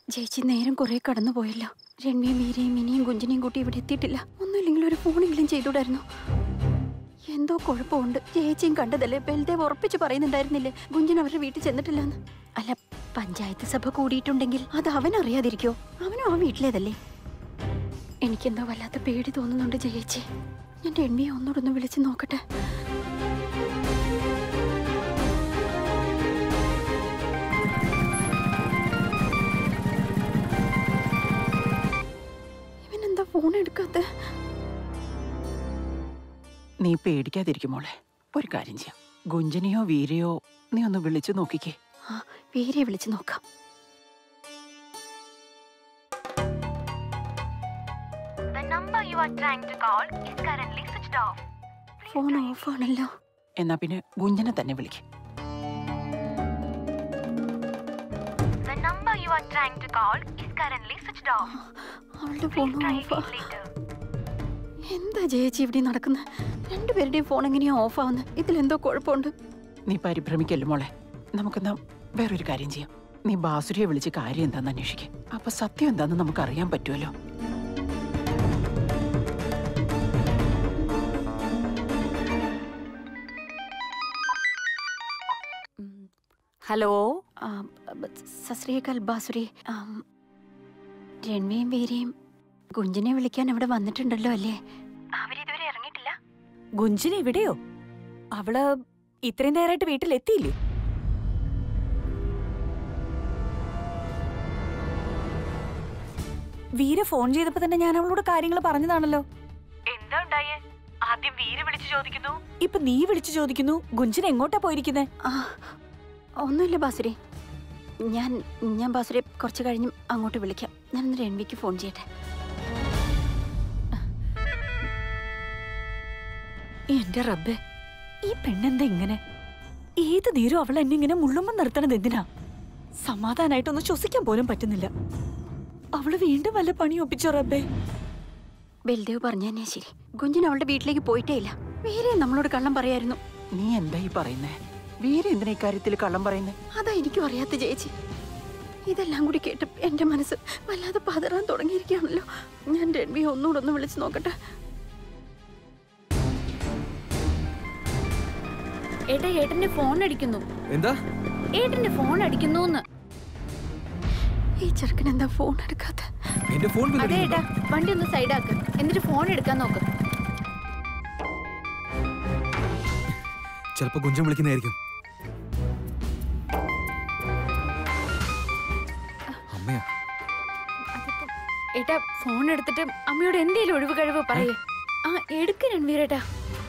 ചേച്ചി നേരം കുറെ കടന്നു പോയല്ലോ രൺമിയും മീരയും മിനിയും കുഞ്ചിനെയും കൂട്ടി ഇവിടെ എത്തിയിട്ടില്ല ഒന്നുമില്ലെങ്കിൽ ഒരു ഫോണെങ്കിലും ചെയ്തൂടായിരുന്നു എന്തോ കുഴപ്പമുണ്ട് ചേച്ചിയും കണ്ടതല്ലേ ബൽദേവ് ഉറപ്പിച്ച് പറയുന്നുണ്ടായിരുന്നില്ലേ ഗുഞ്ചൻ അവരുടെ വീട്ടിൽ ചെന്നിട്ടില്ലെന്ന് അല്ല പഞ്ചായത്ത് സഭ കൂടിയിട്ടുണ്ടെങ്കിൽ അത് അവൻ അറിയാതിരിക്കോ അവനും ആ വീട്ടിലേതല്ലേ എനിക്കെന്തോ വല്ലാത്ത പേടി തോന്നുന്നുണ്ട് ജയേച്ചി ഞാൻ രൺമിയെ ഒന്നുകൂടെ ഒന്ന് വിളിച്ച് നോക്കട്ടെ ഇവനെന്താ ഫോൺ എടുക്കാത്ത നീ പേടിക്കാതിരിക്കും മോളെ ഒരു കാര്യം ചെയ്യാം ഗുഞ്ചനെയോ വീരയോ നീ ഒന്ന് വിളിച്ചു നോക്കിക്കേ ആ വീരെ വിളിച്ച് നോക്കാം The number you are trying to call is currently switched off. Phone off ആണല്ലോ എന്നാ പിന്നെ ഗുഞ്ചനെ തന്നെ വിളിക്ക് The number you are trying to call is currently switched off. അവളുടെ ഫോൺ Try ഓഫാ again later. എന്താ ജയിച്ചി ഇവിടെ നടക്കുന്നത് രണ്ടുപേരുടെയും ഫോൺ എങ്ങനെയാ ഓഫ് ആവുന്നത് ഇതിലെന്തോ കുഴപ്പമുണ്ട് നീ പരിഭ്രമിക്കല്ലോ മോളെ നമുക്കെന്നാ വേറൊരു കാര്യം ചെയ്യാം നീ ബാസുരിയെ വിളിച്ച് കാര്യം എന്താന്ന് അന്വേഷിക്കേ അപ്പൊ സത്യം എന്താന്ന് നമുക്ക് അറിയാൻ പറ്റുമല്ലോ ഹലോ ആ, ബ- സശ്രീകാൽ ബാസുരി ആം, രൺമയും വീരയും ഗുഞ്ചിനെ വിളിക്കാൻ ഇവിടെ വന്നിട്ടുണ്ടല്ലോ അല്ലേ അവരിതുവരെ ഇറങ്ങിയിട്ടില്ല ഗുഞ്ചിന് ഇവിടെയോ അവള് ഇത്രയും നേരമായിട്ട് വീട്ടിലെത്തിയില്ലേ വീര ഫോൺ ചെയ്തപ്പോ തന്നെ ഞാൻ അവളോട് കാര്യങ്ങൾ പറഞ്ഞതാണല്ലോ എന്താ ഉണ്ടായേ ആദ്യം വീര് വിളിച്ചു ചോദിക്കുന്നു ഇപ്പൊ നീ വിളിച്ചു ചോദിക്കുന്നു ഗുഞ്ചിന് എങ്ങോട്ടാ പോയിരിക്കുന്നത് ആ ഒന്നുമില്ല ബാസുരി ഞാൻ ഞാൻ ബാസുരെ കുറച്ച് കഴിഞ്ഞ് അങ്ങോട്ട് വിളിക്കാം ഞാനൊന്ന് രൺവിക്ക് ഫോൺ ചെയ്യട്ടെ എന്റെ റബ്ബെ ഈ പെണ്ണെന്താ ഇങ്ങനെ ഏത് നേരം അവൾ എന്നെ ഇങ്ങനെ മുള്ളുമ്പോ നിർത്തണത് എന്തിനാ സമാധാനായിട്ടൊന്ന് ശ്വസിക്കാൻ പോലും പറ്റുന്നില്ല അവള് വീണ്ടും വല്ല പണി ഒപ്പിച്ചോ റബ്ബേ ബൽദേവ് പറഞ്ഞതന്നെ ശരി ഗുഞ്ചിൻ അവളുടെ വീട്ടിലേക്ക് പോയിട്ടേ ഇല്ല വീരെ നമ്മളോട് കള്ളം പറയായിരുന്നു നീ എന്താ ഈ പറയുന്നേ വീര എന്തിനാ ഇക്കാര്യത്തിൽ കള്ളം പറയുന്നേ അതാ എനിക്കും അറിയാത്ത ചേച്ചി ഇതെല്ലാം കൂടി കേട്ട് എന്റെ മനസ്സ് വല്ലാതെ പതറാൻ തുടങ്ങിയിരിക്കുകയാണല്ലോ ഞാൻ രൺവിയെ ഒന്നുകൂടെ ഒന്ന് വിളിച്ചു നോക്കട്ടെ ഏട്ടാ ഏട്ടന്റെ ഫോൺ അടിക്കുന്നു എന്താ ഏട്ടന്റെ ഫോൺ അടിക്കുന്നു ഈ ചെറുക്കൻ എന്താ ഫോൺ എടുക്കാത്ത എന്റെ ഫോൺ അതെ ഏട്ടാ വണ്ടി ഒന്ന് സൈഡാക്ക് എന്നിട്ട് ഫോൺ എടുക്കാൻ നോക്ക് ചിലപ്പോ ഗുഞ്ചം വിളിക്കുന്നതായിരിക്കും അമ്മയാ ഏട്ടാ ഫോൺ എടുത്തിട്ട് അമ്മയോട് എന്തേലും ഒഴിവ് കഴിവ് പറയേ ആ എടുക്ക് രൺവീരേട്ടാ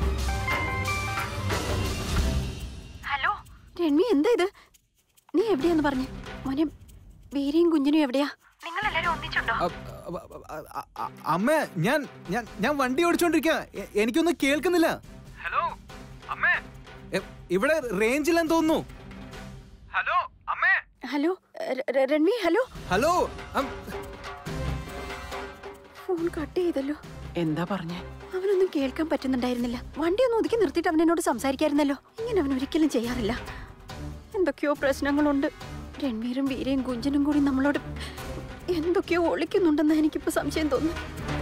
ഹലോ രൺവി എന്താ ഇത് നീ എവിടെയാന്ന് പറഞ്ഞു മോനെ വീരയും കുഞ്ഞിനും എവിടെയാ നിങ്ങൾ എല്ലാരും ഒന്നിച്ചുണ്ടോ അ- അ- അ- അ- അ- അമ്മ ഞാൻ ഞാൻ ഞാൻ വണ്ടി ഓടിച്ചോണ്ടിരിക്ക എനിക്കൊന്നും കേൾക്കുന്നില്ല ഹലോ അമ്മേ ഇവിടെ റേഞ്ചില്ലെന്ന് തോന്നുന്നു ഹലോ അമ്മേ ഹലോ ര- ര- രൺവി ഹലോ ഹലോ അം- ഫോൺ കട്ട് ചെയ്തല്ലോ എന്താ പറഞ്ഞേ അവനൊന്നും കേൾക്കാൻ പറ്റുന്നുണ്ടായിരുന്നില്ല വണ്ടി ഒന്ന് ഒതുക്കി നിർത്തിയിട്ട് അവൻ എന്നോട് സംസാരിക്കായിരുന്നല്ലോ ഇങ്ങനെ അവൻ ഒരിക്കലും ചെയ്യാറില്ല എന്തൊക്കെയോ പ്രശ്നങ്ങളുണ്ട് രൺവീരും വീരയും കുഞ്ചനും കൂടി നമ്മളോട് എന്തൊക്കെയോ ഒളിക്കുന്നുണ്ടെന്ന് എനിക്കിപ്പോ സംശയം തോന്നുന്നു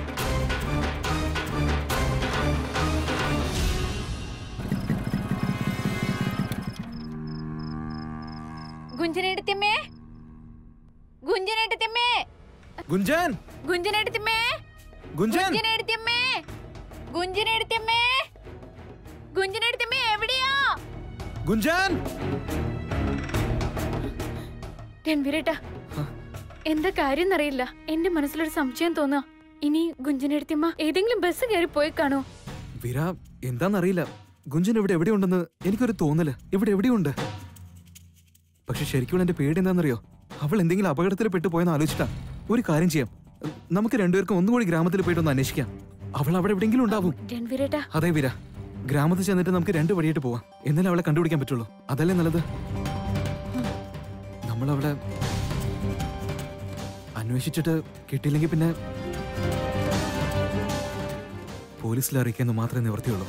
ഗുഞ്ചനെടുത്തമ്മേ ഗുഞ്ചനെടുത്തമ്മേ ഗുഞ്ചൻ ഗുഞ്ചനെടുത്തമ്മേ ഗുഞ്ചൻ ഗുഞ്ചനെടുത്തമ്മേ ഗുഞ്ചനെടുത്തമ്മേ ഗുഞ്ചനെടുത്തമ്മേ എവിടെയാ ഗുഞ്ചൻ രൺവീരേട്ടാ എന്താ കാര്യം എന്നറിയില്ല എന്റെ മനസ്സിലൊരു സംശയം തോന്നാ ഇനി ഗുഞ്ചനെടുത്തമ്മ ഏതെങ്കിലും ബസ് കയറി പോയി കാണോ വിര എന്താന്നറിയില്ല ഗുഞ്ചൻ ഇവിടെ എവിടെയുണ്ടെന്ന് എനിക്കൊരു തോന്നല് ഇവിടെ എവിടെയുണ്ട് പക്ഷെ ശരിക്കും എന്റെ പേടി എന്താണെന്നറിയോ അവൾ എന്തെങ്കിലും അപകടത്തിൽ പെട്ടു പോയെന്ന് ആലോചിച്ചിട്ടാ ഒരു കാര്യം ചെയ്യാം നമുക്ക് രണ്ടുപേർക്കും ഒന്നും കൂടി ഗ്രാമത്തിൽ പോയിട്ട് ഒന്ന് അന്വേഷിക്കാം അവൾ അവിടെ എവിടെയെങ്കിലും ഉണ്ടാവും രൺവീരേട്ടാ അതെ വീര ഗ്രാമത്തിൽ ചെന്നിട്ട് നമുക്ക് രണ്ട് വഴിയായിട്ട് പോവാം എന്നാലേ അവളെ കണ്ടുപിടിക്കാൻ പറ്റുള്ളൂ അതല്ലേ നല്ലത് നമ്മൾ അവളെ അന്വേഷിച്ചിട്ട് കിട്ടിയില്ലെങ്കിൽ പിന്നെ പോലീസിൽ അറിയിക്കാന്ന് മാത്രമേ നിവർത്തിയുള്ളൂ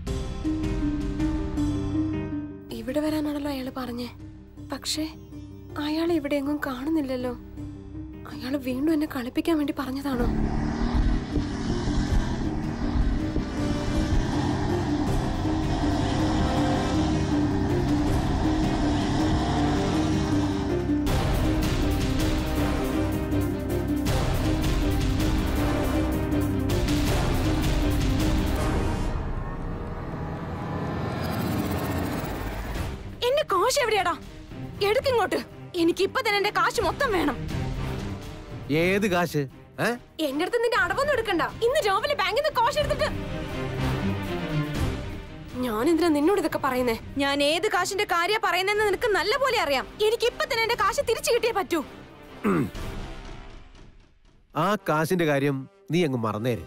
ഇവിടെ വരാനാണല്ലോ അയാൾ പറഞ്ഞേ പക്ഷേ അയാളെ ഇവിടെ എങ്ങും കാണുന്നില്ലല്ലോ അയാൾ വീണ്ടും എന്നെ കളിപ്പിക്കാൻ വേണ്ടി പറഞ്ഞതാണോ എന്റെ കാശ് എവിടെയാടാ എടുക്കിങ്ങോട്ട് എനിക്ക് ഇപ്പൊ തന്നെ എന്റെ കാശ് മൊത്തം വേണം ഏത് കാശ് ഏ എന്റെ അടുത്ത് നിന്റെ അടവൊന്നും എടുക്കണ്ട ഇന്ന് രാവിലെ ബാങ്കിൽ നിന്ന് കാശ് എടുത്തിട്ട് ഞാൻ എന്തിനാ നിന്നോട് ഇതൊക്കെ പറയുന്നേ ഞാൻ ഏത് കാശിന്റെ കാര്യ പറയുന്നതെന്ന് നിനക്ക് നല്ല പോലെ അറിയാം എനിക്ക് ഇപ്പൊ തന്നെ എന്റെ കാശ് തിരിച്ചു കിട്ടിയേ പറ്റൂ ആ കാശിന്റെ കാര്യം നീ അങ്ങ് മറന്നേര്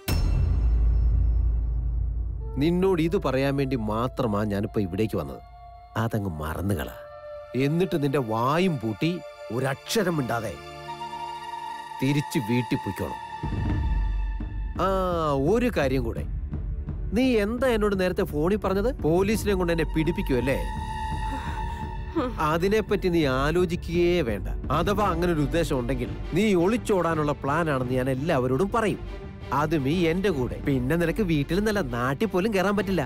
നിന്നോട് ഇത് പറയാൻ വേണ്ടി മാത്രമാ ഞാനിപ്പോ ഇവിടേക്ക് വന്നത് അതങ്ങ് മറന്നുകള എന്നിട്ട് നിന്റെ വായും പൂട്ടി ഒരക്ഷരം മിണ്ടാതെ തിരിച്ച് വീട്ടിൽ പൊയ്ക്കോണം ആ ഒരു കാര്യം കൂടെ നീ എന്താ എന്നോട് നേരത്തെ ഫോണിൽ പറഞ്ഞത് പോലീസിനെ കൊണ്ട് എന്നെ പിടിപ്പിക്കുമല്ലേ അതിനെപ്പറ്റി നീ ആലോചിക്കുകയേ വേണ്ട അഥവാ അങ്ങനെ ഒരു ഉദ്ദേശം ഉണ്ടെങ്കിൽ നീ ഒളിച്ചോടാനുള്ള പ്ലാൻ ആണെന്ന് ഞാൻ എല്ലാവരോടും പറയും അതും ഈ എന്റെ കൂടെ പിന്നെ നിനക്ക് വീട്ടിൽ നല്ല നാട്ടിൽ പോലും കയറാൻ പറ്റില്ല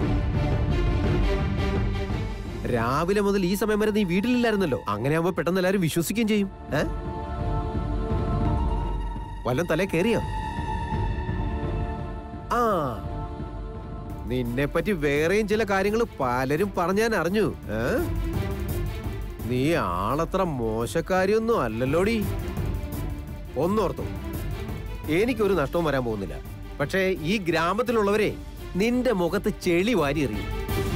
രാവിലെ മുതൽ ഈ സമയം വരെ നീ വീട്ടിലില്ലായിരുന്നല്ലോ അങ്ങനെ ആവുമ്പോ പെട്ടെന്ന് എല്ലാവരും വിശ്വസിക്കുകയും ചെയ്യും ഏ വല്ലം തലേ കേറിയോ ആ നിന്നെ പറ്റി വേറെയും ചില കാര്യങ്ങൾ പലരും പറഞ്ഞാൻ അറിഞ്ഞു ഏ നീ ആളത്ര മോശക്കാരിയൊന്നും അല്ലല്ലോടി ഒന്നോർത്തു എനിക്കൊരു നഷ്ടവും വരാൻ പോകുന്നില്ല പക്ഷേ ഈ ഗ്രാമത്തിലുള്ളവരെ നിന്റെ മുഖത്ത് ചെളി വാരി എറിയും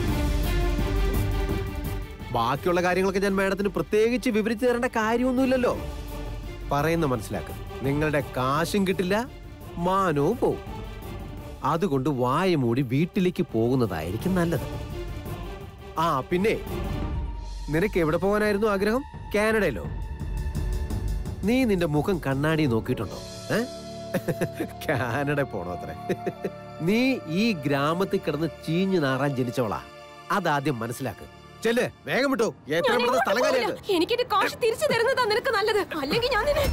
ബാക്കിയുള്ള കാര്യങ്ങളൊക്കെ ഞാൻ മാഡത്തിന് പ്രത്യേകിച്ച് വിവരിച്ചു തരേണ്ട കാര്യമൊന്നുമില്ലല്ലോ പറയുന്ന മനസ്സിലാക്കുക നിങ്ങളുടെ കാശും കിട്ടില്ല മാനവും പോവും അതുകൊണ്ട് വായ മൂടി വീട്ടിലേക്ക് പോകുന്നതായിരിക്കും നല്ലത് ആ പിന്നെ നിനക്ക് എവിടെ പോകാനായിരുന്നു ആഗ്രഹം കാനഡയിലോ നീ നിന്റെ മുഖം കണ്ണാടി നോക്കിയിട്ടുണ്ടോ ഏ കാനഡ പോണോ അത്രേ നീ ഈ ഗ്രാമത്തിൽ കിടന്ന് ചീഞ്ഞു നാറാൻ ജനിച്ചവളാ അതാദ്യം മനസ്സിലാക്ക് ചെല്ല് വേഗം വിട്ടോ എത്ര ഞാൻ പെട്ടെന്ന് സ്ഥലം എങ്ങോട്ടും കാലിയാക്ക് പോകില്ല. എനിക്ക് എന്റെ കാശ് തിരിച്ചു തരുന്നതാ നിനക്ക് നല്ലത് അല്ലെങ്കിൽ ഞാൻ നിന്നെ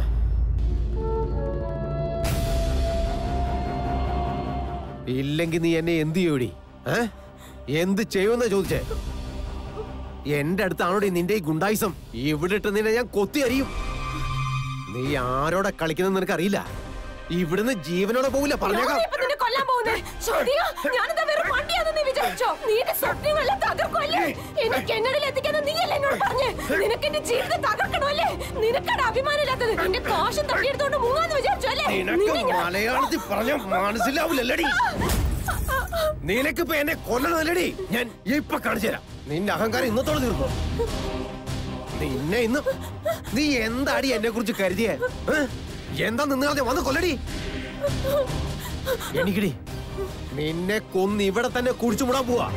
ഇല്ലെങ്കിൽ നീ എന്നെ എന്ത് ചെയ്യൂടി ഏ എന്ത് ചെയ്യുമെന്നാ ചോദിച്ചേ എന്റെ അടുത്താണോടി നിന്റെ ഈ ഗുണ്ടായിസം ഇവിടെ ഇട്ട് നിന്നെ ഞാൻ കൊത്തി അറിയും നീ ആരോടെ കളിക്കുന്നത് നിനക്ക് അറിയില്ല ഇവിടുന്ന് ജീവനോടെ പോവില്ല പറഞ്ഞേക്കാം ഞാനിപ്പോ നിന്നെ കൊല്ലാൻ പോകുന്നേ ചോദിയാ ഞാനിതാ വെറും വണ്ടിയാണെന്ന് നീ വിചാരിച്ചോ നീ എന്റെ സ്വപ്നങ്ങളെല്ലാം തകർക്കുമല്ലേ എനിക്ക് കന്നഡയിൽ എത്തിക്കാന്ന് നീയല്ലേ എന്നോട് പറഞ്ഞേ നിനക്ക് എന്റെ ജീവിതം തകർക്കണമല്ലേ നിനക്കടെ അഭിമാനമില്ലാത്തത് എന്റെ കാശും തട്ടിയെടുത്തോണ്ട് മുങ്ങാന്ന് വിചാരിച്ചോ അല്ലേ നിന്നെ ഞാൻ- മലയാളത്തിൽ പറഞ്ഞ മനസ്സിലാവില്ലല്ലടി നിനക്കിപ്പോ എന്നെ കൊല്ലണമല്ലടി ഞാൻ ഇപ്പൊ കാണിച്ചു തരാം നിന്റെ അഹങ്കാരം ഇന്നത്തോടെ തീർന്നു നിന്നെ ഇന്ന് നീ എന്താടി എന്നെ കുറിച്ച് കരുതിയേ ഏ? എന്താ നിന്നാതെ വന്ന് കൊല്ലടി എനിക്കടി നിന്നെ കൊന്ന് ഇവിടെ തന്നെ കുടിച്ചു മുടാൻ പോവാ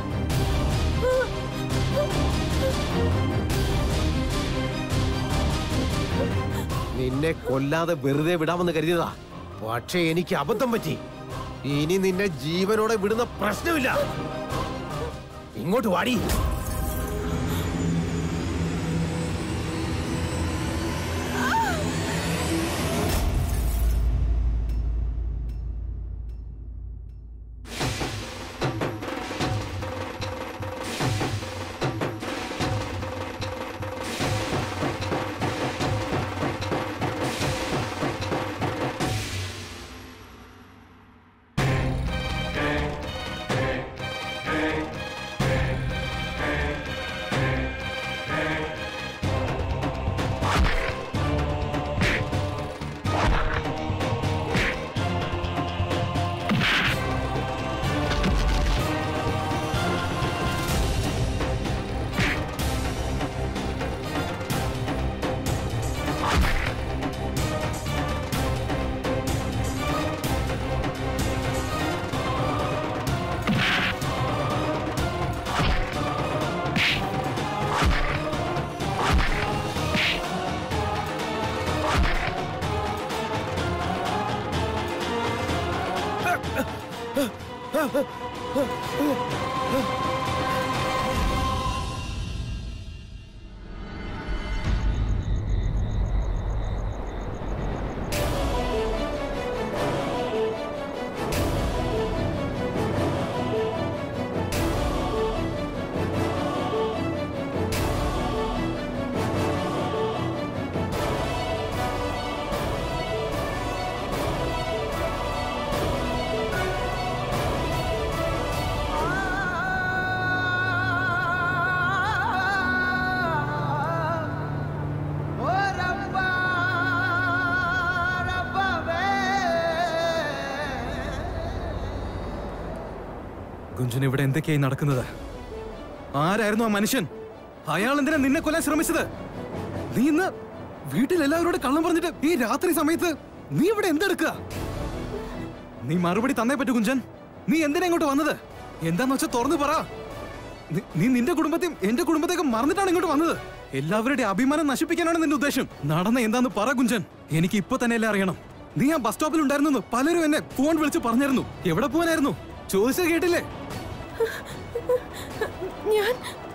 നിന്നെ കൊല്ലാതെ വെറുതെ വിടാമെന്ന് കരുതിയതാ പക്ഷേ എനിക്ക് അബദ്ധം പറ്റി ഇനി നിന്നെ ജീവനോടെ വിടുന്ന പ്രശ്നമില്ല ഇങ്ങോട്ട് വാടി ഗുഞ്ചൻ ഇവിടെ എന്തൊക്കെയായി നടക്കുന്നത് ആരായിരുന്നു ആ മനുഷ്യൻ അയാൾ എന്തിനാ നിന്നെ കൊല്ലാൻ ശ്രമിച്ചത് നീ ഇന്ന് വീട്ടിൽ എല്ലാവരോട് കള്ളം പറഞ്ഞിട്ട് ഈ രാത്രി സമയത്ത് നീ ഇവിടെ എന്തെടുക്കുക നീ മറുപടി തന്നേ പറ്റൂ കുഞ്ചൻ നീ എന്തിനാ ഇങ്ങോട്ട് വന്നത് എന്താന്ന് വെച്ചാ തുറന്നു പറ നി- നീ നിന്റെ കുടുംബത്തെയും എന്റെ കുടുംബത്തെയൊക്കെ മറന്നിട്ടാണ് ഇങ്ങോട്ട് വന്നത് എല്ലാവരുടെ അഭിമാനം നശിപ്പിക്കാനാണ് നിന്റെ ഉദ്ദേശം നടന്ന എന്താന്ന് പറ കുഞ്ചൻ എനിക്ക് ഇപ്പൊ തന്നെ എല്ലാം അറിയണം നീ ആ ബസ് സ്റ്റോപ്പിൽ ഉണ്ടായിരുന്നു പലരും എന്നെ ഫോൺ വിളിച്ച് പറഞ്ഞിരുന്നു എവിടെ പോകാനായിരുന്നു ചോദിച്ചത് കേട്ടില്ലേ ഞാൻ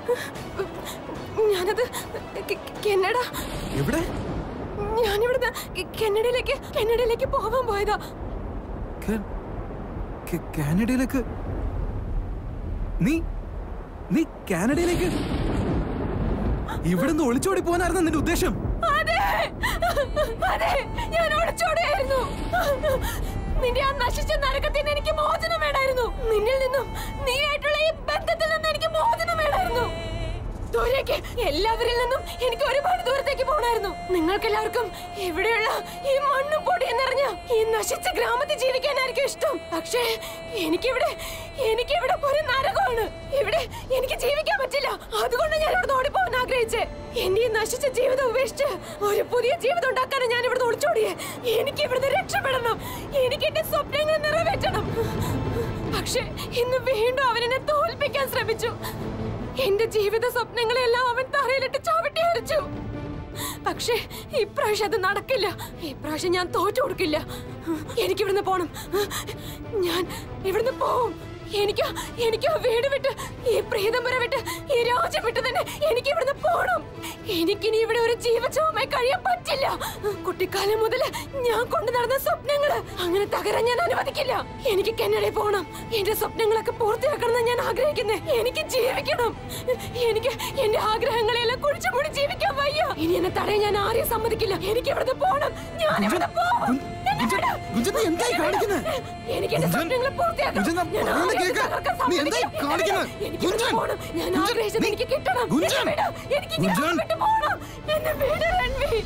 ഞാനത് കെ- കെന്നഡ എവിടെ ഞാനിവിടുന്ന് കെ- കെന്നഡയിലേക്ക് കെന്നഡയിലേക്ക് പോവാൻ പോയതാ കാ- കാ- കാനഡയിലേക്ക് നീ നീ കാനഡയിലേക്ക് ഇവിടുന്ന് ഒളിച്ചോടി പോകാനായിരുന്നു നിന്റെ ഉദ്ദേശം അതെ അതെ ഞാൻ ഒളിച്ചോടിയായിരുന്നു നിന്റെ ആ നശിച്ച നരകത്തിൽ നിന്ന് എനിക്ക് മോചനം വേണമായിരുന്നു നിന്നിൽ നിന്നും നീ ആയിട്ടുള്ള ഈ ബന്ധത്തിൽ നിന്ന് എനിക്ക് മോചനം വേണമായിരുന്നു ദൂരേക്ക് എല്ലാവരിൽ നിന്നും എനിക്ക് ഒരുപാട് ദൂരത്തേക്ക് പോകണമായിരുന്നു നിങ്ങൾക്ക് എല്ലാവർക്കും ഇവിടെയുള്ള ഈ മണ്ണും പൊടിയും നിറഞ്ഞ ഈ നശിച്ച ഗ്രാമത്തിൽ ജീവിക്കാനായിരിക്കും ഇഷ്ടം പക്ഷേ എനിക്കിവിടെ എനിക്കിവിടെ ഒരു നരകമാണ് ഇവിടെ എനിക്ക് ജീവിക്കാൻ പറ്റില്ല അതുകൊണ്ട് ഞാൻ ഇവിടെ ഓടിപ്പോകാൻ ആഗ്രഹിച്ചേ എന്റെ ഈ നശിച്ച ജീവിതം ഉപേക്ഷിച്ച് ഒരു പുതിയ ജീവിതം ഉണ്ടാക്കാനാണ് ഞാൻ ഇവിടെ ഒളിച്ചോടിയേ എനിക്ക് ഇവിടുന്ന് രക്ഷപ്പെടണം എനിക്ക് എന്റെ സ്വപ്നങ്ങൾ നിറവേറ്റണം പക്ഷേ ഇന്ന് വീണ്ടും അവൻ എന്നെ തോൽപ്പിക്കാൻ ശ്രമിച്ചു എന്റെ ജീവിത സ്വപ്നങ്ങളെല്ലാം അവൻ തറയിലിട്ട് ചവിട്ടി അരച്ചു പക്ഷേ ഇപ്രാവശ്യം അത് നടക്കില്ല ഇപ്രാവശ്യം ഞാൻ തോറ്റു കൊടുക്കില്ല എനിക്ക് ഇവിടുന്ന് പോണം ഞാൻ ഇവിടുന്ന് പോവും എനിക്ക് എനിക്ക് ആ വീട് വിട്ട് ഈ പ്രീതംപുര വിട്ട് ഈ രാജ്യം വിട്ട് തന്നെ എനിക്ക് ഇവിടുന്ന് പോണം എനിക്കിനി ഇവിടെ ഒരു ജീവചവമായി കഴിയാൻ പറ്റില്ല കുട്ടിക്കാലം മുതൽ ഞാൻ കൊണ്ടു നടന്ന സ്വപ്നങ്ങള് അങ്ങനെ തകരാൻ ഞാൻ അനുവദിക്കില്ല എനിക്ക് കന്നഡയിൽ പോകണം എന്റെ സ്വപ്നങ്ങളൊക്കെ പൂർത്തിയാക്കണം ഞാൻ ആഗ്രഹിക്കുന്നേ എനിക്ക് ജീവിക്കണം എനിക്ക് എന്റെ ആഗ്രഹങ്ങളെല്ലാം കുഴിച്ചു മൂടി ജീവിക്കാൻ വയ്യ ഇനി എന്നെ തടയാൻ ഞാൻ ആരെയും സമ്മതിക്കില്ല എനിക്ക് ഇവിടുന്ന് പോകണം ഞാൻ ഇവിടെ പോവും എന്നെ വിട്. ഗുഞ്ചൻ, നീ എന്തായി കാണിക്കുന്നെ? എനിക്ക് എന്റെ ഗുഞ്ചൻ, സ്വപ്നങ്ങളെ പൂർത്തിയാക്കണം. ഗുഞ്ചൻ, ഞാൻ ഞാൻ പറയുന്നത് ആരെയും കേക്ക്. തകർക്കാൻ നീ എന്തായി സമ്മതിക്കില്ല. കാണിക്കുന്നെ? എനിക്ക് ഇവിടെ ഗുഞ്ചൻ, പോകണം. ഞാൻ ഗുഞ്ചൻ, ആഗ്രഹിച്ചത് നീ- എനിക്ക് കിട്ടണം ഗുഞ്ചൻ, എന്നെ വിട്. എനിക്ക് ഗുഞ്ചൻ. ഗ്രാമം വിട്ട് പോകണം എന്നെ വിട് രൺവി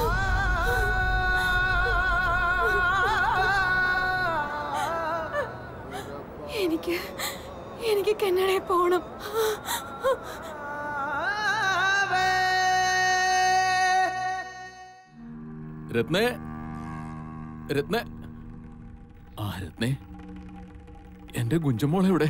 എനിക്ക് എനിക്ക് കന്നഡയിൽ പോകണം രത്നേ രത്നേ ആ രത്നേ എന്റെ ഗുഞ്ചമോളെ എവിടെ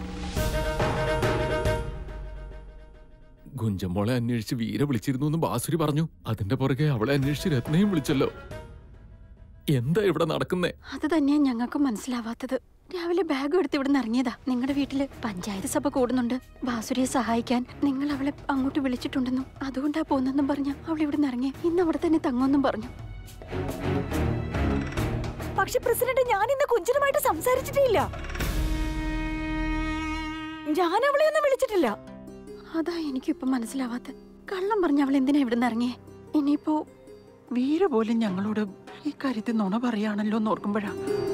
ഗുഞ്ചമോളെ അന്വേഷിച്ച് വീര വിളിച്ചിരുന്നു എന്ന് ബാസുരി പറഞ്ഞു അതിന്റെ പുറകെ അവളെ അന്വേഷിച്ച് രത്നയും വിളിച്ചല്ലോ എന്താ ഇവിടെ നടക്കുന്നേ അത് തന്നെയാ ഞങ്ങൾക്ക് മനസ്സിലാവാത്തത് രാവിലെ ബാഗ് എടുത്ത് ഇവിടുന്ന് ഇറങ്ങിയതാ നിങ്ങളുടെ വീട്ടില് പഞ്ചായത്ത് സഭ കൂടുന്നുണ്ട് ബാസുരിയെ സഹായിക്കാൻ നിങ്ങൾ അവളെ അങ്ങോട്ട് വിളിച്ചിട്ടുണ്ടെന്നും അതുകൊണ്ടാ പോകുന്നെന്നും പറഞ്ഞ അവൾ ഇവിടുന്ന് ഇറങ്ങി ഇന്ന് അവിടെ തന്നെ തങ്ങുമെന്നും പറഞ്ഞു പക്ഷെ പ്രസിഡന്റ് ഞാൻ ഇന്ന് കുഞ്ചനുമായിട്ട് സംസാരിച്ചിട്ടേ ഇല്ല ഞാൻ അവളെ ഒന്നും വിളിച്ചിട്ടില്ല അതാ എനിക്കിപ്പം മനസ്സിലാവാത്ത കള്ളം പറഞ്ഞ അവൾ എന്തിനാ ഇവിടുന്ന് ഇറങ്ങിയേ ഇനിയിപ്പോ വീര പോലും ഞങ്ങളോട് ഈ കാര്യത്തിൽ നുണ പറയാണല്ലോ എന്ന് ഓർക്കുമ്പോഴാ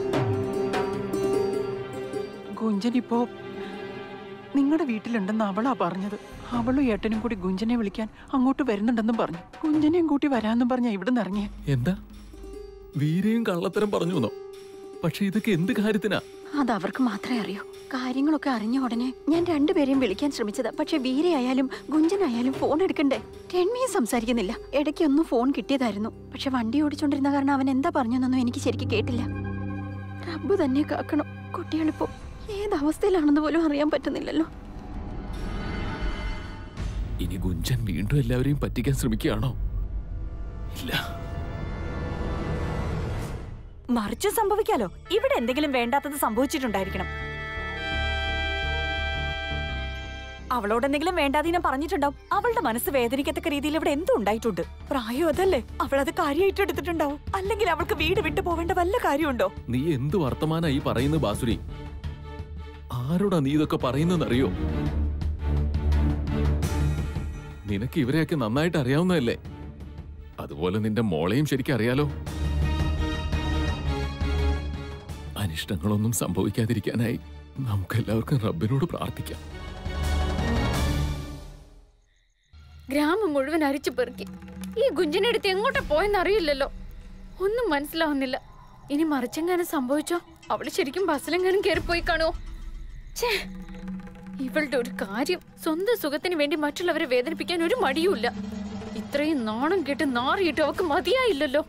ഗുഞ്ചനിപ്പോ നിങ്ങളുടെ വീട്ടിലുണ്ടെന്ന് അവളാ പറഞ്ഞത് അവളും ഏട്ടനും കൂടി ഗുഞ്ചനെ വിളിക്കാൻ അങ്ങോട്ട് വരുന്നുണ്ടെന്നും പറഞ്ഞു ഗുഞ്ചനെയും കൂട്ടി വരാമെന്നും പറഞ്ഞാ ഇവിടുന്ന് ഇറങ്ങിയ എന്താ വീരയും കള്ളത്തരം പറഞ്ഞു എന്നോ പക്ഷെ ഇതൊക്കെ എന്ത് കാര്യത്തിനാ അത് അവർക്ക് മാത്രമേ അറിയൂ കാര്യങ്ങളൊക്കെ അറിഞ്ഞ ഉടനെ ഞാൻ രണ്ടുപേരെയും വിളിക്കാൻ ശ്രമിച്ചതാ പക്ഷെ വീരയായാലും ഗുഞ്ചനായാലും ഫോൺ എടുക്കണ്ടേ രൺമിയും സംസാരിക്കുന്നില്ല ഇടയ്ക്ക് ഒന്ന് ഫോൺ കിട്ടിയതായിരുന്നു പക്ഷെ വണ്ടി ഓടിച്ചോണ്ടിരുന്ന കാരണം അവൻ എന്താ പറഞ്ഞെന്നൊന്നും എനിക്ക് ശരിക്കും കേട്ടില്ല റബ്ബ് തന്നെ കാക്കണം കുട്ടികളിപ്പോ ഏത് അവസ്ഥയിലാണെന്ന് പോലും അറിയാൻ പറ്റുന്നില്ലല്ലോ ഇനി ഗുഞ്ചൻ വീണ്ടും എല്ലാവരെയും പറ്റിക്കാൻ ശ്രമിക്കുകയാണോ ഇല്ല മറിച്ച് സംഭവിക്കാലോ ഇവിടെ എന്തെങ്കിലും വേണ്ടാത്തത് സംഭവിച്ചിട്ടുണ്ടായിരിക്കണം അവളോട് എന്തെങ്കിലും വേണ്ടാതീനം പറഞ്ഞിട്ടുണ്ടാവും അവളുടെ മനസ്സ് വേദനിക്കത്തക്ക രീതിയിൽ ഇവിടെ എന്തും ഉണ്ടായിട്ടുണ്ട് പ്രായം അതല്ലേ അവൾ അത് കാര്യമായിട്ട് എടുത്തിട്ടുണ്ടാവും അല്ലെങ്കിൽ അവൾക്ക് വീട് വിട്ടു പോവേണ്ട വല്ല കാര്യമുണ്ടോ നീ എന്ത് വർത്തമാനാ ഈ പറയുന്നത് ബാസുരി ആരോടാ നീ ഇതൊക്കെ പറയുന്നറിയോ നിനക്ക് ഇവരെയൊക്കെ നന്നായിട്ട് അറിയാവുന്നതല്ലേ അതുപോലെ നിന്റെ മോളെയും ശരിക്കും അറിയാലോ അനിഷ്ടങ്ങളൊന്നും സംഭവിക്കാതിരിക്കാനായി നമുക്കെല്ലാവർക്കും റബ്ബിനോട് പ്രാർത്ഥിക്കാം ഗ്രാമം മുഴുവൻ അരിച്ചു പെറുക്കി ഈ ഗുഞ്ചിനടുത്ത് എങ്ങോട്ടാ പോയെന്ന് അറിയില്ലല്ലോ ഒന്നും മനസ്സിലാവുന്നില്ല ഇനി മറിച്ചെങ്ങാനും സംഭവിച്ചോ അവള് ശരിക്കും ബസ്സിലെങ്ങാനും കയറിപ്പോയി കാണുമോ ഛേ ഇവളുടെ ഒരു കാര്യം സ്വന്തം സുഖത്തിന് വേണ്ടി മറ്റുള്ളവരെ വേദനിപ്പിക്കാൻ ഒരു മടിയുമില്ല ഇത്രയും നാണം കേട്ട് നാറിയിട്ട് അവക്ക് മതിയായില്ലല്ലോ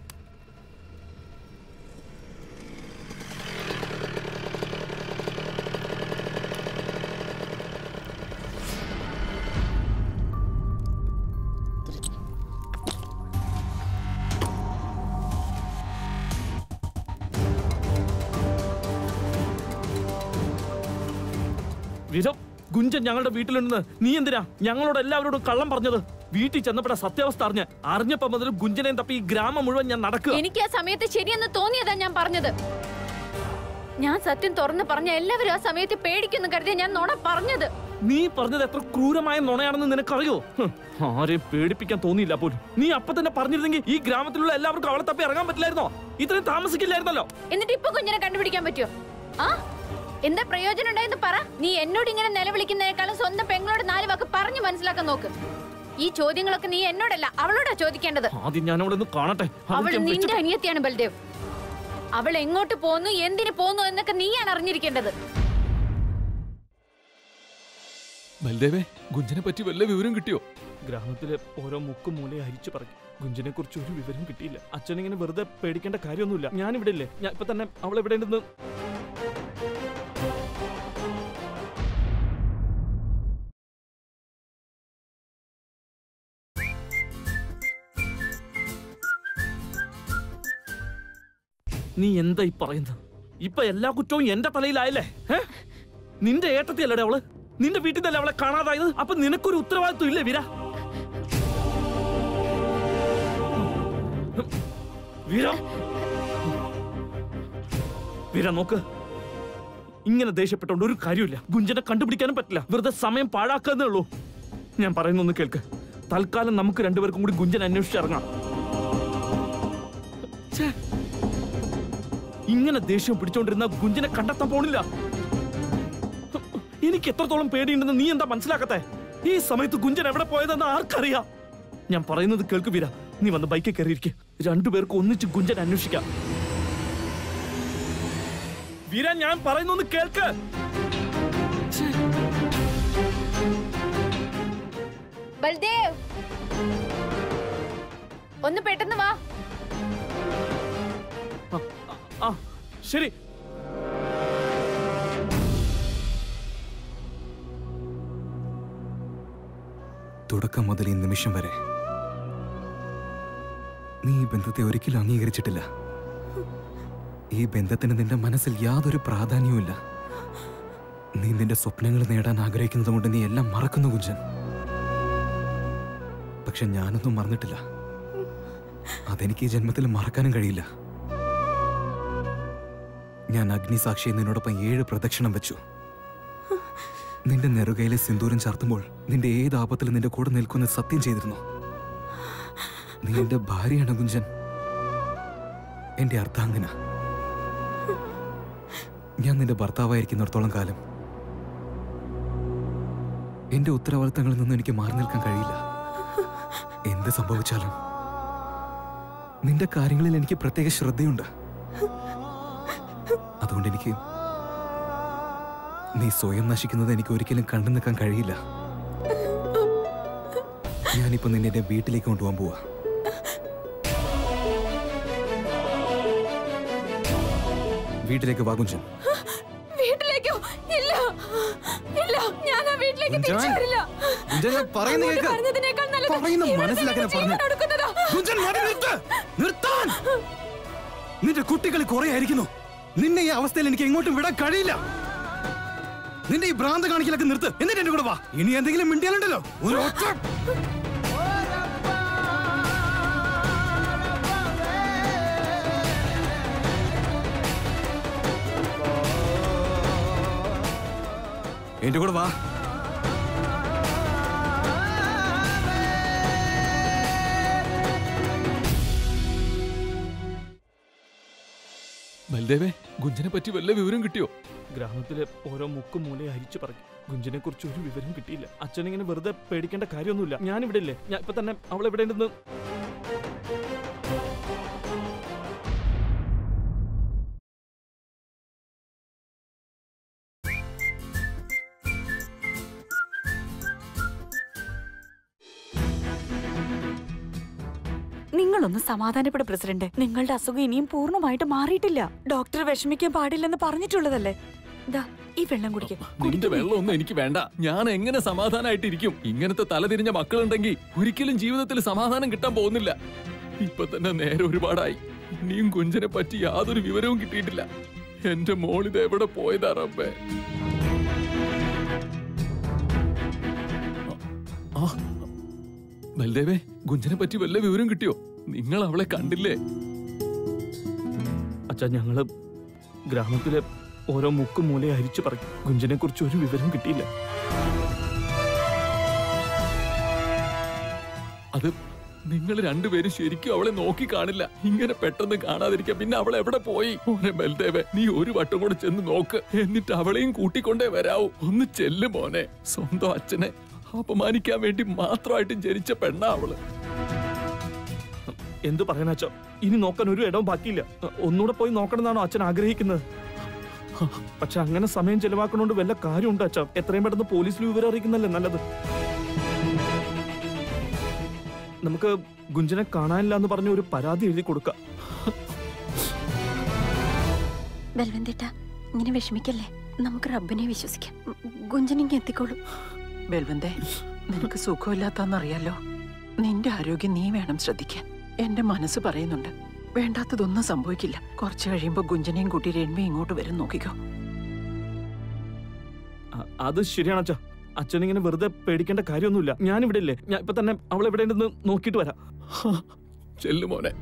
വിധം ഗുഞ്ചൻ ഞങ്ങളുടെ വീട്ടിലുണ്ടെന്ന് നീ എന്തിനാ ഞങ്ങളോട് എല്ലാവരോടും കള്ളം പറഞ്ഞത് വീട്ടിൽ ചെന്നപ്പോഴാ സത്യാവസ്ഥ അറിഞ്ഞ് അറിഞ്ഞപ്പോ മുതൽ ഗുഞ്ചനെയും തപ്പി ഈ ഗ്രാമം മുഴുവൻ ഞാൻ നടക്കുക എനിക്ക് ആ സമയത്ത് ശരിയെന്ന് തോന്നിയതാ ഞാൻ പറഞ്ഞത് ഞാൻ സത്യം തുറന്ന് പറഞ്ഞ എല്ലാവരും ആ സമയത്ത് പേടിക്കുന്നു കരുതി ഞാൻ നുണ പറഞ്ഞത് നീ പറഞ്ഞത് എത്ര ക്രൂരമായ നുണയാണെന്ന് നിനക്കറിയോ ഹ്, ആരെയും പേടിപ്പിക്കാൻ തോന്നിയില്ല പോലും നീ അപ്പൊ തന്നെ പറഞ്ഞിരുന്നെങ്കിൽ ഈ ഗ്രാമത്തിലുള്ള എല്ലാവർക്കും അവളെ തപ്പി ഇറങ്ങാൻ പറ്റില്ലായിരുന്നോ ഇത്രയും താമസിക്കില്ലായിരുന്നല്ലോ എന്നിട്ട് ഇപ്പൊ കുഞ്ഞിനെ കണ്ടുപിടിക്കാൻ പറ്റുമോ ആ എന്താ പ്രയോജനം ഉണ്ടായെന്ന് പറ നീ എന്നോട് ഇങ്ങനെ നിലവിളിക്കുന്നതിനേക്കാളും സ്വന്തം പെങ്ങളോട് നാല് വാക്ക് പറഞ്ഞു മനസ്സിലാക്കാൻ നോക്ക് ഈ ചോദ്യങ്ങളൊക്കെ നീ എന്നോടല്ല അവളോടാ ചോദിക്കേണ്ടത് ആദ്യം ഞാൻ അവിടെ ഒന്ന് കാണട്ടെ അത് അവൾ ഞാൻ നിന്റെ വെച്ചിട്ട്- അനിയത്തിയാണ് ബൽദേവ് അവൾ എങ്ങോട്ട് പോന്നു എന്തിനു പോന്നു എന്നൊക്കെ നീയാണ് അറിഞ്ഞിരിക്കേണ്ടത് ബൽദേവേ ഗുഞ്ചനെ പറ്റി വല്ല വിവരം കിട്ടിയോ ഗ്രാമത്തിലെ ഓരോ മുക്കും മൂലയും അരിച്ചു പറയും ഗുഞ്ചനെ കുറിച്ച് ഒരു വിവരം കിട്ടിയില്ല അച്ഛൻ ഇങ്ങനെ വെറുതെ പേടിക്കേണ്ട കാര്യമൊന്നുമില്ല ഞാൻ ഇവിടെ ഇല്ലേ ഞാൻ ഇപ്പൊ തന്നെ അവൾ എവിടെ ഉണ്ടെന്ന് നീ എന്താ ഈ പറയുന്നത് ഇപ്പൊ എല്ലാ കുറ്റവും എന്റെ തലയിലായല്ലേ ഏ? നിന്റെ ഏട്ടത്തി അല്ലടെ അവള് നിന്റെ വീട്ടിൽ നിന്നല്ലേ അവളെ കാണാതായത് അപ്പൊ നിനക്കൊരു ഉത്തരവാദിത്വം ഇല്ലേ വീര വീര വീര നോക്ക് ഇങ്ങനെ ദേഷ്യപ്പെട്ടോണ്ട് ഒരു കാര്യമില്ല ഗുഞ്ചനെ കണ്ടുപിടിക്കാനും പറ്റില്ല വെറുതെ സമയം പാഴാക്കുന്നേ ഉള്ളൂ ഞാൻ പറയുന്നൊന്ന് കേൾക്ക് തൽക്കാലം നമുക്ക് രണ്ടുപേർക്കും കൂടി ഗുഞ്ചൻ അന്വേഷിച്ചിറങ്ങാം ഛേ, ഇങ്ങനെ ദേഷ്യം പിടിച്ചോണ്ടിരുന്ന ഗുഞ്ചനെ കണ്ടെത്താൻ പോണില്ല എനിക്ക് എത്രത്തോളം പേടിയുണ്ടെന്ന് നീ എന്താ മനസ്സിലാക്കത്തെ ഈ സമയത്ത് ഗുഞ്ചൻ എവിടെ പോയതെന്ന് ആർക്കറിയാം ഞാൻ പറയുന്നത് കേൾക്ക് വീര നീ വന്ന് ബൈക്കിൽ കയറിയിരിക്കെ രണ്ടുപേർക്ക് ഒന്നിച്ച് ഗുഞ്ചൻ അന്വേഷിക്കാം വീര ഞാൻ പറയുന്നൊന്ന് കേൾക്ക് ഛേ, ബൽദേവ് ഒന്ന് പെട്ടെന്ന് വാ ആ, ആ ശരി തുടക്കം മുതൽ ഈ നിമിഷം വരെ നീ ഈ ബന്ധത്തെ ഒരിക്കലും അംഗീകരിച്ചിട്ടില്ല ഈ ബന്ധത്തിന് നിന്റെ മനസ്സിൽ യാതൊരു പ്രാധാന്യവുമില്ല നീ നിന്റെ സ്വപ്നങ്ങൾ നേടാൻ ആഗ്രഹിക്കുന്നത് കൊണ്ട് നീ എല്ലാം മറക്കുന്നു കുഞ്ചൻ പക്ഷെ ഞാനൊന്നും മറന്നിട്ടില്ല അതെനിക്ക് ഈ ജന്മത്തിൽ മറക്കാനും കഴിയില്ല ഞാൻ അഗ്നിസാക്ഷിയെ നിന്നോടൊപ്പം ഏഴ് പ്രദക്ഷിണം വെച്ചു നിന്റെ നെറുകയിലെ സിന്ദൂരം ചാർത്തുമ്പോൾ നിന്റെ ഏത് ആപത്തിലും നിന്റെ കൂടെ നിൽക്കുന്ന സത്യം ചെയ്തിരുന്നു നീ എന്റെ ഭാര്യയാണ് കുഞ്ചൻ എന്റെ അർത്ഥാംഗന ഞാൻ നിന്റെ ഭർത്താവായിരിക്കുന്നിടത്തോളം കാലം എന്റെ ഉത്തരവാദിത്തങ്ങളിൽ നിന്നും എനിക്ക് മാറി നിൽക്കാൻ കഴിയില്ല എന്ത് സംഭവിച്ചാലും നിന്റെ കാര്യങ്ങളിൽ എനിക്ക് പ്രത്യേക ശ്രദ്ധയുണ്ട് അതുകൊണ്ട് എനിക്ക് നീ സ്വയം നശിക്കുന്നത് എനിക്ക് ഒരിക്കലും കണ്ടു നിൽക്കാൻ കഴിയില്ല ഞാനിപ്പോ നിന്നെ എന്റെ വീട്ടിലേക്ക് കൊണ്ടുപോകാൻ പോവാ വീട്ടിലേക്ക് വാ കുഞ്ചൻ വീട്ടിലേക്കോ ഇല്ല ഇല്ല ഞാൻ ആ വീട്ടിലേക്ക് കുഞ്ചൻ, തിരിച്ചു വരില്ല കുഞ്ചൻ, ഞാൻ പറയുന്നത് അങ്ങോട്ട് കേൾക്ക്. പറഞ്ഞതിനേക്കാൾ നല്ലത് പറയുന്നത് ഇവിടെ മനസ്സിലാക്കാൻ നിന്ന് ജീവൻ പറഞ്ഞത്. ഒടുക്കുന്നതാ. കുഞ്ചൻ, മതി, നിർത്ത്. നിർത്താൻ നിന്റെ കുട്ടികൾ കുറെ ആയിരിക്കുന്നു നിന്നെ ഈ അവസ്ഥയിൽ എനിക്ക് എങ്ങോട്ടും വിടാൻ കഴിയില്ല നിന്റെ ഈ ഭ്രാന്ത് കാണിക്കലൊക്കെ നിർത്ത് എന്നിട്ട് എന്റെ കൂടെ വാ ഇനി എന്തെങ്കിലും മിണ്ടിയാലുണ്ടല്ലോ ഒരു ഒറ്റ എന്റെ കൂടെ വാ ബൽദേവേ ഗുഞ്ചനെ പറ്റി വല്ല വിവരം കിട്ടിയോ ഗ്രാമത്തിലെ ഓരോ മുക്കും മൂലയും അരിച്ചു പറയും ഗുഞ്ചനെ കുറിച്ച് ഒരു വിവരം കിട്ടിയില്ല അച്ഛൻ ഇങ്ങനെ വെറുതെ പേടിക്കേണ്ട കാര്യമൊന്നുമില്ല ഞാൻ ഇവിടെ ഇല്ലേ ഞാൻ ഇപ്പൊ തന്നെ അവൾ എവിടെ ഉണ്ടെന്ന് നിങ്ങളൊന്ന് സമാധാനപ്പെട പ്രസിഡന്റ് നിങ്ങളുടെ അസുഖം ഇനിയും പൂർണ്ണമായിട്ട് മാറിയിട്ടില്ല ഡോക്ടർ വിഷമിക്കാൻ പാടില്ലെന്ന് പറഞ്ഞിട്ടുള്ളതല്ലേ ദാ ഈ വെള്ളം കുടിക്ക നിന്റെ വെള്ളമൊന്നും എനിക്ക് വേണ്ട ഞാൻ എങ്ങനെ സമാധാനമായിട്ടിരിക്കും ഇങ്ങനത്തെ തലതിരിഞ്ഞ മക്കളുണ്ടെങ്കിൽ ഒരിക്കലും ജീവിതത്തിൽ സമാധാനം കിട്ടാൻ പോകുന്നില്ല ഇപ്പൊ തന്നെ നേരെ ഒരുപാടായി ഇനിയും കുഞ്ചനെ പറ്റി യാതൊരു വിവരവും കിട്ടിയിട്ടില്ല എന്റെ മോളിത് എവിടെ പോയതാ റബ്ബേ ആ, ബൽദേവേ ഗുഞ്ചനെ പറ്റി വല്ല വിവരം കിട്ടിയോ നിങ്ങൾ അവളെ കണ്ടില്ലേ അച്ഛാ ഞങ്ങള് ഗ്രാമത്തിലെ ഓരോ മുക്കും മൂലയെ അരിച്ചു പറയും ഗുഞ്ചനെ കുറിച്ച് ഒരു വിവരം കിട്ടിയില്ല അത് നിങ്ങൾ രണ്ടുപേരും ശരിക്കും അവളെ നോക്കി കാണില്ല ഇങ്ങനെ പെട്ടെന്ന് കാണാതിരിക്കാൻ പിന്നെ അവൾ എവിടെ പോയി മോനെ ബൽദേവെ നീ ഒരു വട്ടം കൂടെ ചെന്ന് നോക്ക് എന്നിട്ട് അവളെയും കൂട്ടിക്കൊണ്ടേ വരാവൂ ഒന്ന് ചെല്ല് മോനെ സ്വന്തം അച്ഛനെ അപമാനിക്കാൻ വേണ്ടി മാത്രമായിട്ട് ജനിച്ച പെണ്ണാ അവള് എന്ത് പറയാനാ അച്ഛാ ഇനി നോക്കാൻ ഒരു ഇടവും ബാക്കിയില്ല ഒന്നുകൂടെ പോയി നോക്കണമെന്നാണോ അച്ഛൻ ആഗ്രഹിക്കുന്നത് പക്ഷെ അങ്ങനെ സമയം ചെലവാക്കണോണ്ട് വല്ല കാര്യമുണ്ട് അച്ഛാ എത്രയും പെട്ടെന്ന് പോലീസിൽ വിവരം അറിയിക്കുന്നല്ലേ നല്ലത് നമുക്ക് ഗുഞ്ചനെ കാണാനില്ല എന്ന് പറഞ്ഞ ഒരു പരാതി എഴുതി കൊടുക്കാം ബൽവന്തേട്ട ഇങ്ങനെ വിഷമിക്കല്ലേ നമുക്ക് റബ്ബിനെ വിശ്വസിക്കാം ഉം, ഗുഞ്ചനിങ്ങി എത്തിക്കോളും ബൽവന്തേ നിനക്ക് സുഖമില്ലാത്തന്നറിയാലോ നിന്റെ ആരോഗ്യം നീ വേണം ശ്രദ്ധിക്കാൻ എന്റെ മനസ്സ് പറയുന്നുണ്ട് വേണ്ടാത്തതൊന്നും സംഭവിക്കില്ല കുറച്ച് കഴിയുമ്പോ ഗുഞ്ചനെയും കൂട്ടി രൺവി ഇങ്ങോട്ട് വരും നോക്കിക്കോ അ- അത് ശരിയാണ് അച്ഛാ അച്ഛൻ ഇങ്ങനെ വെറുതെ പേടിക്കേണ്ട കാര്യമൊന്നുമില്ല ഞാൻ ഇവിടെ ഇല്ലേ ഞാൻ ഇപ്പൊ തന്നെ അവൾ എവിടെ ഉണ്ടെന്ന് നോക്കിയിട്ട് വരാം ചെല്ലു മോനെ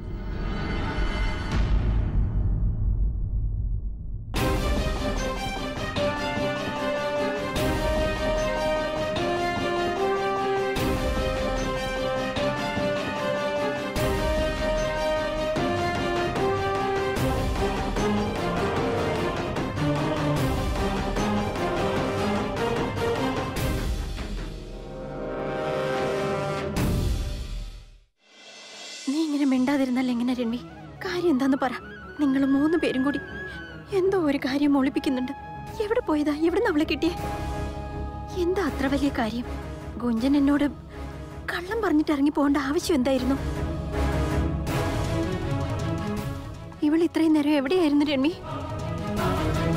നീ ഇങ്ങനെ മിണ്ടാതിരുന്നാൽ എങ്ങനെ രൺവി കാര്യം എന്താന്ന് പറ നിങ്ങൾ മൂന്ന് പേരും കൂടി എന്തോ ഒരു കാര്യം ഒളിപ്പിക്കുന്നുണ്ട് എവിടെ പോയതാ എവിടെ അവളെ കിട്ടിയേ എന്താ അത്ര വലിയ കാര്യം ഗുഞ്ചൻ എന്നോട് കള്ളം പറഞ്ഞിട്ട് ഇറങ്ങി പോകേണ്ട ആവശ്യം എന്തായിരുന്നു ഇവൾ ഇത്രയും നേരം എവിടെയായിരുന്നു രൺവി